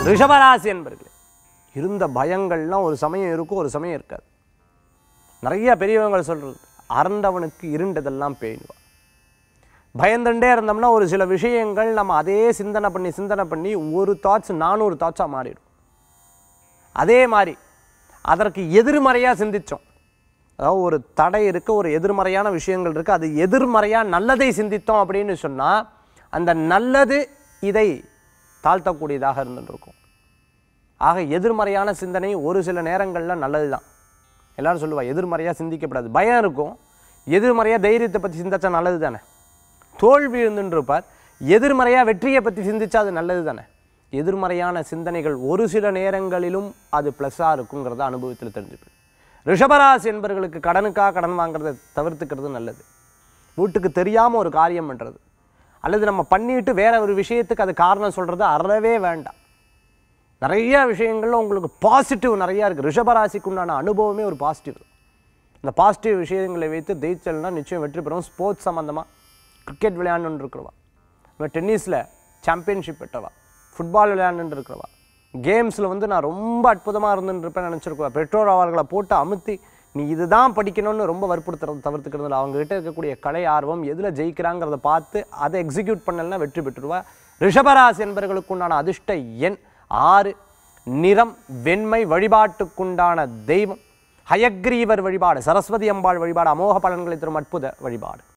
ரிஷபராசி என்பர்களே இருந்த பயங்கள்லாம் ஒரு சமயம் இருக்கும் ஒரு சமயம் இருக்காது நிறைய பெரியவங்க சொல்றது அரண்டவனுக்கு இருண்டதெல்லாம் பேணுவா பயந்துட்டே இருந்தோம்னா ஒரு சில விஷயங்கள் நம்ம அதே சிந்தனை பண்ணி சிந்தனை பண்ணி ஒரு தாட்ஸ் நானூறு தாட்ஸாக மாறிடும் அதே மாதிரி அதற்கு எதிர்மறையாக சிந்திச்சோம் அதாவது ஒரு தடை இருக்கு ஒரு எதிர்மறையான விஷயங்கள் இருக்கு அது எதிர்மறையாக நல்லதை சிந்தித்தோம் அப்படின்னு சொன்னால் அந்த நல்லது இதை தாழ்த்தக்கூடியதாக இருந்துட்டு இருக்கும் ஆக எதிர்மறையான சிந்தனை ஒரு சில நேரங்களில் நல்லது தான் எல்லாரும் சொல்லுவா எதிர்மறையாக சிந்திக்கப்படாது பயம் இருக்கும் எதிர்மறையாக தைரியத்தை பற்றி சிந்திச்சா நல்லது தானே தோல்வி இருந்துட்டு இருப்பார் எதிர்மறையாக வெற்றியை பற்றி சிந்திச்சா அது நல்லது தானே எதிர்மறையான சிந்தனைகள் ஒரு சில நேரங்களிலும் அது ப்ளஸ்ஸாக இருக்குங்கிறத அனுபவத்தில் தெரிஞ்சுப்பேன் ரிஷபராசி என்பவர்களுக்கு கடனுக்காக கடன் வாங்குறதை தவிர்த்துக்கிறது நல்லது வீட்டுக்கு தெரியாமல் ஒரு காரியம் பண்ணுறது அல்லது நம்ம பண்ணிட்டு வேற ஒரு விஷயத்துக்கு அது காரணம் சொல்கிறது அறவே வேண்டாம் நிறைய விஷயங்கள்ல உங்களுக்கு பாசிட்டிவ் நிறையா இருக்குது ரிஷபராசிக்கு உண்டான அனுபவமே ஒரு பாசிட்டிவ் இந்த பாசிட்டிவ் விஷயங்களை வைத்து ஜெயிச்சல்னா நிச்சயம் வெற்றி பெறும் ஸ்போர்ட்ஸ் சம்மந்தமாக கிரிக்கெட் விளையாண்டுன்னு இருக்கிறவா இப்போ டென்னிஸில் சாம்பியன்ஷிப் பெற்றவா ஃபுட்பால் விளையாண்டுட்டு இருக்கிறவா கேம்ஸில் வந்து நான் ரொம்ப அற்புதமாக இருந்துட்டு இருப்பேன் நினச்சிருக்குவா பெற்றோர் அவர்களை போட்டு அமுத்தி நீ இதுதான் படிக்கணும்னு ரொம்ப வற்புறுத்துறது தவிர்த்துக்கிறது அவங்ககிட்ட இருக்கக்கூடிய கலை ஆர்வம் எதில் ஜெயிக்கிறாங்கிறத பார்த்து அதை எக்ஸிக்யூட் பண்ணலைன்னா வெற்றி பெற்றுருவா ரிஷபராசி என்பவர்களுக்கு உண்டான அதிர்ஷ்ட எண் ஆறு நிறம் வெண்மை வழிபாட்டுக்குண்டான தெய்வம் ஹயக்ரீவர் வழிபாடு சரஸ்வதி அம்பாள் வழிபாடு அமோக பலன்களை தரும் அற்புத வழிபாடு